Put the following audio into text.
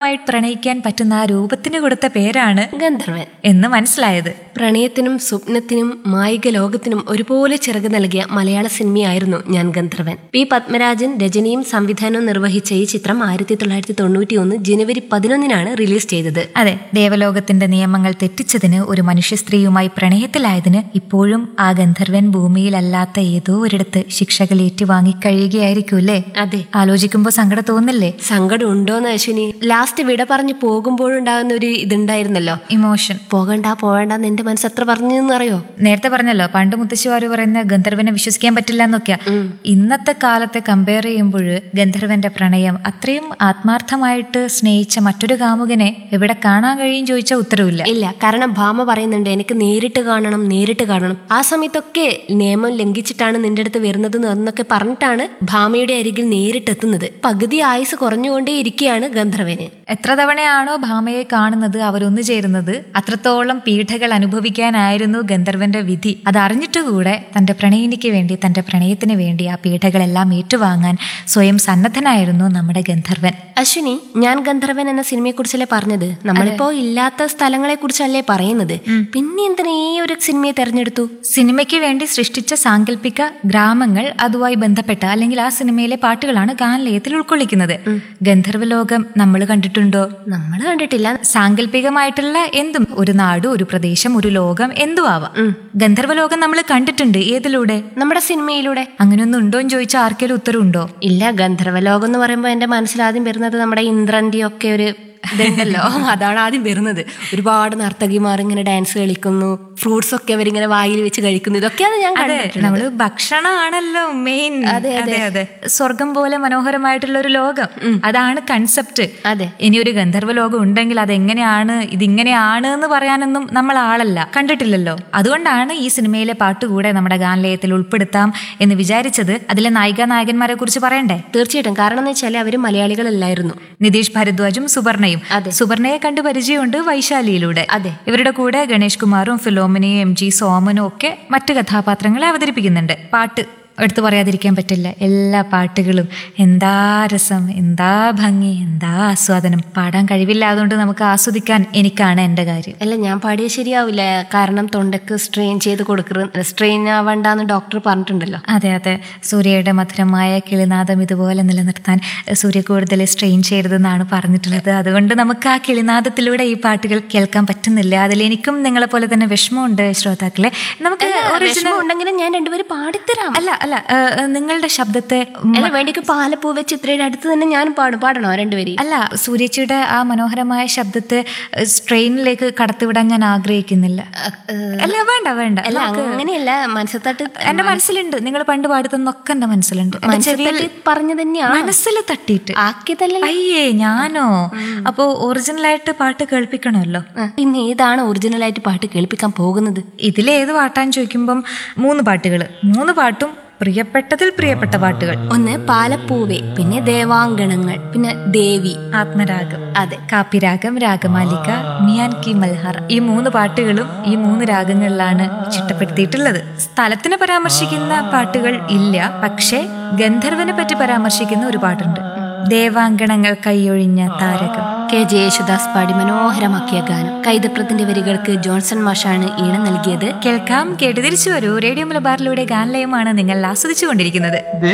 മനോഹരമായി പ്രണയിക്കാൻ പറ്റുന്ന ആ രൂപത്തിന് കൊടുത്ത പേരാണ് ഗന്ധർവൻ എന്ന് മനസ്സിലായത് പ്രണയത്തിനും സ്വപ്നത്തിനും മായിക ലോകത്തിനും ഒരുപോലെ ചിറക് നൽകിയ മലയാള സിനിമയായിരുന്നു ഞാൻ ഗന്ധർവൻ പി പത്മരാജൻ രചനയും സംവിധാനവും നിർവഹിച്ച ഈ ചിത്രം ആയിരത്തി തൊള്ളായിരത്തി തൊണ്ണൂറ്റി ഒന്ന് ജനുവരി പതിനൊന്നിനാണ് റിലീസ് ചെയ്തത് അതെ ദേവലോകത്തിന്റെ നിയമങ്ങൾ തെറ്റിച്ചതിന് ഒരു മനുഷ്യ സ്ത്രീയുമായി പ്രണയത്തിലായതിന് ഇപ്പോഴും ആ ഗന്ധർവൻ ഭൂമിയിലല്ലാത്ത ഏതോ ഒരിടത്ത് ശിക്ഷകൾ ഏറ്റുവാങ്ങി കഴിയുകയായിരിക്കൂല്ലേ അതെ ആലോചിക്കുമ്പോ സങ്കടം തോന്നില്ലേ സങ്കടം ഉണ്ടോന്ന് അശ്വിനി ലാസ്റ്റ് വിട പറഞ്ഞു പോകുമ്പോഴുണ്ടാകുന്ന ഒരു ഇതുണ്ടായിരുന്നല്ലോ ഇമോഷൻ പോകണ്ട പോകണ്ടെന്ന് എന്റെ മനസ്സ് എത്ര പറഞ്ഞു അറിയോ നേരത്തെ പറഞ്ഞല്ലോ പണ്ട് മുത്തശ്ശിമാര് പറയുന്ന ഗന്ധർവനെ വിശ്വസിക്കാൻ പറ്റില്ല എന്നൊക്കെയാ ഇന്നത്തെ കാലത്തെ കമ്പയർ ചെയ്യുമ്പോൾ ഗന്ധർവന്റെ പ്രണയം അത്രയും ആത്മാർത്ഥമായിട്ട് സ്നേഹിച്ച മറ്റൊരു കാമുകനെ എവിടെ കാണാൻ കഴിയും ചോദിച്ച ഉത്തരവില്ല ഇല്ല കാരണം ഭാമ പറയുന്നുണ്ട് എനിക്ക് നേരിട്ട് കാണണം നേരിട്ട് കാണണം ആ സമയത്തൊക്കെ നിയമം ലംഘിച്ചിട്ടാണ് നിന്റെ അടുത്ത് വരുന്നത് എന്നൊക്കെ പറഞ്ഞിട്ടാണ് ഭാമയുടെ അരികിൽ നേരിട്ടെത്തുന്നത് പകുതി ആയുസ് കുറഞ്ഞുകൊണ്ടേ ഇരിക്കുകയാണ് ഗന്ധർവന് എത്ര തവണയാണോ ഭാമയെ കാണുന്നത് അവരൊന്നു ചേരുന്നത് അത്രത്തോളം പീഠകൾ അനുഭവിക്കാനായിരുന്നു ഗന്ധർവന്റെ വിധി അതറിഞ്ഞിട്ടുകൂടെ തന്റെ പ്രണയിനിക്ക് വേണ്ടി തന്റെ പ്രണയത്തിന് വേണ്ടി ആ പീഠകളെല്ലാം ഏറ്റുവാങ്ങാൻ സ്വയം സന്നദ്ധനായിരുന്നു നമ്മുടെ ഗന്ധർവൻ അശ്വിനി ഞാൻ ഗന്ധർവൻ എന്ന സിനിമയെ കുറിച്ചല്ലേ പറഞ്ഞത് നമ്മളിപ്പോ ഇല്ലാത്ത സ്ഥലങ്ങളെ കുറിച്ചല്ലേ പറയുന്നത് പിന്നെ എന്തിനാ ഈ ഒരു സിനിമയെ തെരഞ്ഞെടുത്തു സിനിമയ്ക്ക് വേണ്ടി സൃഷ്ടിച്ച സാങ്കല്പിക ഗ്രാമങ്ങൾ അതുമായി ബന്ധപ്പെട്ട അല്ലെങ്കിൽ ആ സിനിമയിലെ പാട്ടുകളാണ് ഗാനലയത്തിൽ ഉൾക്കൊള്ളിക്കുന്നത് ഗന്ധർവലോകം നമ്മൾ കണ്ടിട്ടുണ്ടോ നമ്മൾ കണ്ടിട്ടില്ല സാങ്കല്പികമായിട്ടുള്ള എന്തും ഒരു നാട് ഒരു പ്രദേശം ഒരു ലോകം എന്തും ആവാം ഗന്ധർവലോകം നമ്മൾ കണ്ടിട്ടുണ്ട് ഏതിലൂടെ നമ്മുടെ സിനിമയിലൂടെ അങ്ങനെയൊന്നും ഉണ്ടോ എന്ന് ചോദിച്ചാൽ ആർക്കെങ്കിലും ഉത്തരവുണ്ടോ ഇല്ല ഗന്ധർവലോകം എന്ന് പറയുമ്പോൾ എന്റെ മനസ്സിൽ ആദ്യം വരുന്നത് നമ്മുടെ ഇന്ദ്രന്റെ ഒക്കെ ഒരു ഇതുണ്ടല്ലോ അതാണ് ആദ്യം വരുന്നത് ഒരുപാട് നർത്തകിമാർ ഇങ്ങനെ ഡാൻസ് കളിക്കുന്നു ഫ്രൂട്ട്സ് ഒക്കെ അവരിങ്ങനെ വായിൽ വെച്ച് കഴിക്കുന്നു ഇതൊക്കെയാണ് ഞാൻ അതെ കണ്ടിട്ടുള്ളത്. നമ്മള് ഭക്ഷണമാണല്ലോ മെയിൻ അതെ, അതെ. അതെ സ്വർഗം പോലെ മനോഹരമായിട്ടുള്ള ഒരു ലോകം അതാണ് കൺസെപ്റ്റ് അതെ ഇനി ഒരു ഗന്ധർവ ലോകം ഉണ്ടെങ്കിൽ അതെങ്ങനെയാണ് ഇതിങ്ങനെയാണ് എന്ന് പറയാനൊന്നും നമ്മൾ ആളല്ല കണ്ടിട്ടില്ലല്ലോ അതുകൊണ്ടാണ് ഈ സിനിമയിലെ പാട്ട് കൂടെ നമ്മുടെ ഗാനലയത്തിൽ ഉൾപ്പെടുത്താം എന്ന് വിചാരിച്ചത് അതിലെ നായിക നായകന്മാരെ കുറിച്ച് പറയണ്ടേ തീർച്ചയായിട്ടും കാരണം എന്ന് വെച്ചാൽ അവര് മലയാളികളല്ലായിരുന്നു നിതീഷ് ഭരദ്വാജും സുവർണയും അതെ. സുവർണയെ കണ്ട് പരിചയമുണ്ട് വൈശാലിയിലൂടെ അതെ. ഇവരുടെ കൂടെ ഗണേഷ് കുമാറും ഫിലോമിനയും എം ജി സോമനും ഒക്കെ മറ്റു കഥാപാത്രങ്ങളെ അവതരിപ്പിക്കുന്നുണ്ട് പാട്ട് എടുത്തു പറയാതിരിക്കാൻ പറ്റില്ല എല്ലാ പാട്ടുകളും എന്താ രസം എന്താ ഭംഗി എന്താ ആസ്വാദനം പാടാൻ കഴിവില്ലാതുകൊണ്ട് നമുക്ക് ആസ്വദിക്കാൻ എനിക്കാണ് എൻ്റെ കാര്യം അല്ല ഞാൻ പാടിയ ശരിയാവില്ല കാരണം തൊണ്ടക്ക് സ്ട്രെയിൻ ചെയ്ത് കൊടുക്കരുത് സ്ട്രെയിൻ ആവണ്ടെന്ന് ഡോക്ടർ പറഞ്ഞിട്ടുണ്ടല്ലോ അതെ അതെ സൂര്യയുടെ മധുരമായ കിളിനാദം ഇതുപോലെ നിലനിർത്താൻ സൂര്യ കൂടുതൽ സ്ട്രെയിൻ ചെയ്യരുതെന്നാണ് പറഞ്ഞിട്ടുള്ളത് അതുകൊണ്ട് നമുക്ക് ആ കിളിനാദത്തിലൂടെ ഈ പാട്ടുകൾ കേൾക്കാൻ പറ്റുന്നില്ല അതിൽ എനിക്കും നിങ്ങളെ പോലെ തന്നെ വിഷമമുണ്ട് ശ്രോതാക്കളെ നമുക്ക് ഒറിജിനൽ വിഷമം ഉണ്ടെങ്കിലും ഞാൻ രണ്ടുപേരും പാടിത്തരാം അല്ല അല്ല ഏ, ഏ, നിങ്ങളുടെ ശബ്ദത്തെ ഉം, അല്ല വേണ്ടിക്ക് പാലപ്പൂ വെച്ച് ഇത്രയുടെ അടുത്ത് തന്നെ ഞാൻ പാടും പാടണോ രണ്ടുപേരും അല്ല സൂര്യച്ചിയുടെ ആ മനോഹരമായ ശബ്ദത്തെ സ്ട്രെയിനിലേക്ക് കടത്തിവിടാൻ ഞാൻ ആഗ്രഹിക്കുന്നില്ല അല്ല വേണ്ട വേണ്ട അല്ല നമുക്ക് അങ്ങനെയല്ല മനസ്സത്തട്ട് എന്റെ മനസ്സിലുണ്ട് നിങ്ങൾ പണ്ട് പാടുന്നൊക്കെ എന്റെ മനസ്സിലുണ്ട് എന്റെ ചെവിയിൽ മനസ്സത്തട്ട് പറഞ്ഞു തന്നെയാണ് മനസ്സിൽ തട്ടിയിട്ട് ആക്കിയതല്ല അയ്യേ ഞാനോ അപ്പോ ഒറിജിനലായിട്ട് പാട്ട് കേൾപ്പിക്കണമല്ലോ പിന്നെ ഏതാണ് ഒറിജിനൽ ആയിട്ട് പാട്ട് കേൾപ്പിക്കാൻ പോകുന്നത് ഇതിലേത് പാട്ടാന്ന് ചോദിക്കുമ്പം മൂന്ന് പാട്ടുകൾ മൂന്ന് പാട്ടും പ്രിയപ്പെട്ടതിൽ പ്രിയപ്പെട്ട പാട്ടുകൾ ഒന്ന് പാലപ്പൂവേ പിന്നെ ദേവാങ്കണങ്ങൾ പിന്നെ ദേവി ആത്മരാഗം അതെ കാപ്പിരാഗം രാഗമാലിക മിയാൻ കി മൽഹർ ഈ മൂന്ന് പാട്ടുകളും ഈ മൂന്ന് രാഗങ്ങളിലാണ് ചിട്ടപ്പെടുത്തിയിട്ടുള്ളത് സ്ഥലത്തിനെ പരാമർശിക്കുന്ന പാട്ടുകൾ ഇല്ല പക്ഷേ ഗന്ധർവനെ പറ്റി പരാമർശിക്കുന്ന ഒരു പാട്ടുണ്ട് ദേവാങ്കണങ്ങൾ കൈയൊഴിഞ്ഞ താരകം കെ ജെ യേശുദാസ് പാടി മനോഹരമാക്കിയ ഗാനം കൈതപ്രത്തിന്റെ വരികൾക്ക് ജോൺസൺ മാഷാണ് ഈണം നൽകിയത് കേൾക്കാം കേട്ട് തിരിച്ചു വരൂ റേഡിയോ മലബാറിലൂടെ ഗാനലയമാണ് നിങ്ങൾ ആസ്വദിച്ചുകൊണ്ടിരിക്കുന്നത്